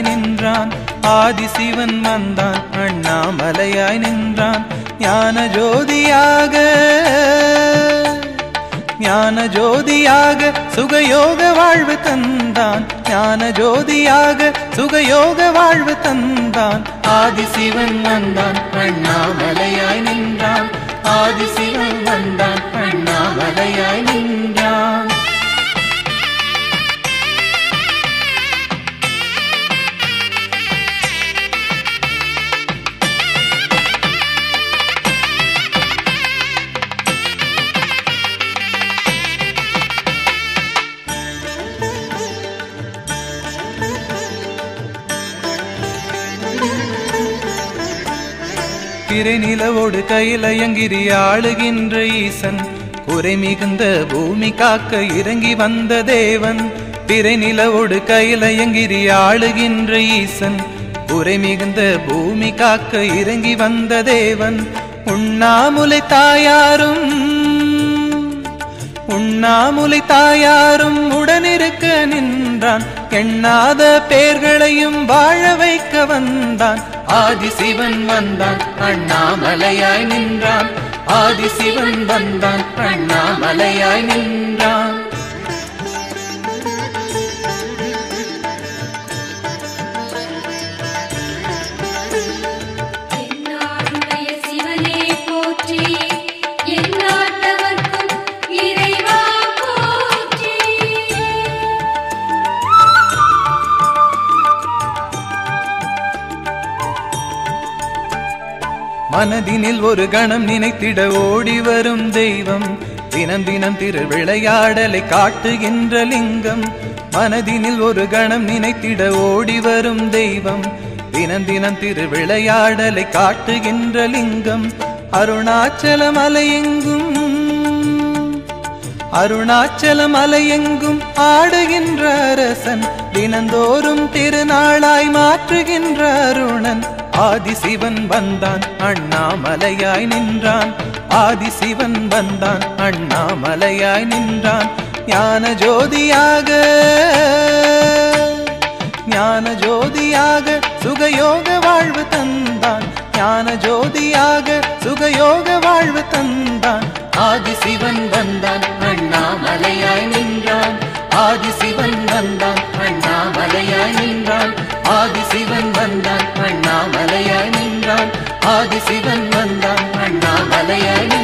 அண்ணாமலையாய் நின்றான் ஆதிசிவன் வந்தான் அண்ணாமலையாய் நின்றான் ஞான ஜோதியாக ஞான ஜோதியாக சுகயோக வாழ்வு தந்தான் ஞான ஜோதியாக சுகயோக வாழ்வு தந்தான் ஆதிசிவன் வந்தான் அண்ணாமலையாய் நின்றான் ஆதிசிவன் வந்தான் அண்ணாமலையாய் நின்றான் பிறை நிலவோடு கையிலயங்கிரி ஆளுகின்ற ஈசன் குறை மிகுந்த பூமி காக்க இறங்கி வந்த தேவன் பிறை நிலவோடு கையிலயங்கிரி ஆளுகின்ற ஈசன் குறை மிகுந்த பூமி காக்க இறங்கி வந்த தேவன் உண்ணாமுலை தாயாரும் உண்ணாமுலை தாயாரும் உடனிருக்க நின்றான் எண்ணாத பேர்களையும் வாழ வைக்க வந்தான் ஆதிசிவன் வந்தான் அண்ணாமலையாய் நின்றான் ஆதிசிவன் வந்தான் அண்ணாமலையாய் நின்றான் என்னாருடைய சிவனே போற்றி எந்நாட்டவர்க்கும் இறைவா போற்றி மனதினில் ஒரு கணம் நினைத்திட ஓடி வரும் தெய்வம் தினம் தினம் திரு விளையாடலை காட்டுகின்ற லிங்கம் மனதினில் ஒரு கணம் நினைத்திட ஓடி வரும் தெய்வம் தினம் தினம் திரு விளையாடலை காட்டுகின்ற லிங்கம் அருணாச்சல மலையெங்கும் அருணாச்சல மலையெங்கும் ஆடுகின்ற அரசன் தினந்தோறும் திருநாளாய் மாற்றுகின்ற அருணன் ஆதிசிவன் வந்தான் அண்ணாமலையாய் நின்றான் ஆதிசிவன் வந்தான் அண்ணாமலையாய் நின்றான் ஞான ஜோதியாக ஞான ஜோதியாக சுகயோக வாழ்வு தந்தான் ஞான ஜோதியாக சுகயோக வாழ்வு தந்தான் ஆதிசிவன் வந்தான் அண்ணாமலையாய் நின்றான் ஆதிசிவன் வந்தான் அண்ணாமலையாய் நின்றான் ஆதிசிவன் வந்தான் அண்ணாமலையாய் நின்றான் ஆதிசிவன் வந்தான் அண்ணாமலையாய் நின்றான்